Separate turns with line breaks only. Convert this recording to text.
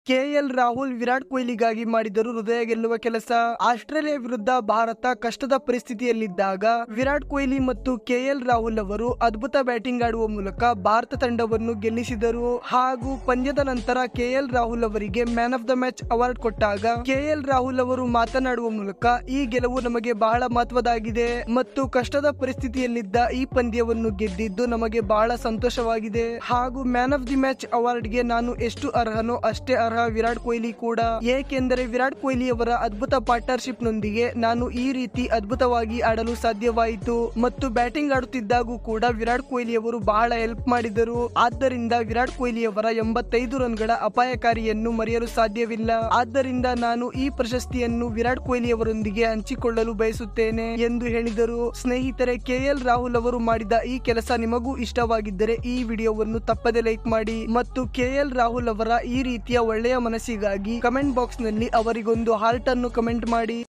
KL Rahul Virat ಕೊಹ್ಲಿಗಾಗಿ ಮಾಡಿದರು ಹೃದಯ ಗೆಲ್ಲುವ ಕೆಲಸ ಆಸ್ಟ್ರೇಲಿಯಾ ವಿರುದ್ಧ ಭಾರತ ಕಷ್ಟದ ಪರಿಸ್ಥಿತಿಯಲ್ಲಿದ್ದಾಗ ವಿರಾಟ್ ಕೊಹ್ಲಿ ಮತ್ತು ಕೆಎಲ್ ರಾಹುಲ್ ಅವರು ಅದ್ಭುತ ಬ್ಯಾಟಿಂಗ್ ಆಡುವ ಮೂಲಕ ಭಾರತ ತಂಡವನ್ನು ಗೆಲ್ಲಿಸಿದರು ಹಾಗೂ ಪಂದ್ಯದ ನಂತರ ಕೆಎಲ್ ರಾಹುಲ್ ಅವರಿಗೆ man of the match award ಕೊಟ್ಟಾಗ ಕೆಎಲ್ ರಾಹುಲ್ ಅವರು ಮಾತನಾಡುವ ಮೂಲಕ ಈ ಗೆಲುವು ನಮಗೆ ಬಹಳ ಮಹತ್ವದಾಗಿದೆ ಮತ್ತು ಕಷ್ಟದ ಪರಿಸ್ಥಿತಿಯಲ್ಲಿದ್ದ ಈ ಪಂದ್ಯವನ್ನು ಗೆದ್ದಿದ್ದು ನಮಗೆ ಬಹಳ ಸಂತೋಷವಾಗಿದೆ ಹಾಗೂ ಮ್ಯಾನ್ ಆಫ್ ದಿ ಮ್ಯಾಚ್ ಅವಾರ್ಡ್ಗೆ ನಾನು ಎಷ್ಟು ಅರ್ಹನೋ ಅಷ್ಟೇ ಅರ್ಹ ವಿರಾಟ್ ಕೊಹ್ಲಿ ಕೂಡ ಏಕೆಂದರೆ ವಿರಾಟ್ ಕೊಹ್ಲಿ ಅವರ ಅದ್ಭುತ ಪಾರ್ಟ್ನರ್ಶಿಪ್ ನೊಂದಿಗೆ ನಾನು ಈ ರೀತಿ ಅದ್ಭುತವಾಗಿ ಆಡಲು ಸಾಧ್ಯವಾಯಿತು ಮತ್ತು ಬ್ಯಾಟಿಂಗ್ ಆಡುತ್ತಿದ್ದಾಗೂ ಕೂಡ ವಿರಾಟ್ ಕೊಹ್ಲಿ ಅವರು ಬಹಳ ಹೆಲ್ಪ್ ಮಾಡಿದರು ಆದ್ದರಿಂದ ವಿರಾಟ್ ಕೊಹ್ಲಿ ಅವರ ಎಂಬತ್ತೈದು ರನ್ಗಳ ಅಪಾಯಕಾರಿಯನ್ನು ಮರೆಯಲು ಸಾಧ್ಯವಿಲ್ಲ ಆದ್ದರಿಂದ ನಾನು ಈ ಪ್ರಶಸ್ತಿಯನ್ನು ವಿರಾಟ್ ಕೊಹ್ಲಿ ಅವರೊಂದಿಗೆ ಹಂಚಿಕೊಳ್ಳಲು ಬಯಸುತ್ತೇನೆ ಎಂದು ಹೇಳಿದರು ಸ್ನೇಹಿತರೆ ಕೆಎಲ್ ರಾಹುಲ್ ಅವರು ಮಾಡಿದ ಈ ಕೆಲಸ ನಿಮಗೂ ಇಷ್ಟವಾಗಿದ್ದರೆ ಈ ವಿಡಿಯೋವನ್ನು ತಪ್ಪದೆ ಲೈಕ್ ಮಾಡಿ ಮತ್ತು ಕೆಎಲ್ ರಾಹುಲ್ ಅವರ ಈ ರೀತಿಯ ಒಳ್ಳೆಯ ಮನಸ್ಸಿಗಾಗಿ ಕಮೆಂಟ್ ಬಾಕ್ಸ್ ನಲ್ಲಿ ಅವರಿಗೊಂದು ಹಾರ್ಟ್ ಅನ್ನು ಕಮೆಂಟ್ ಮಾಡಿ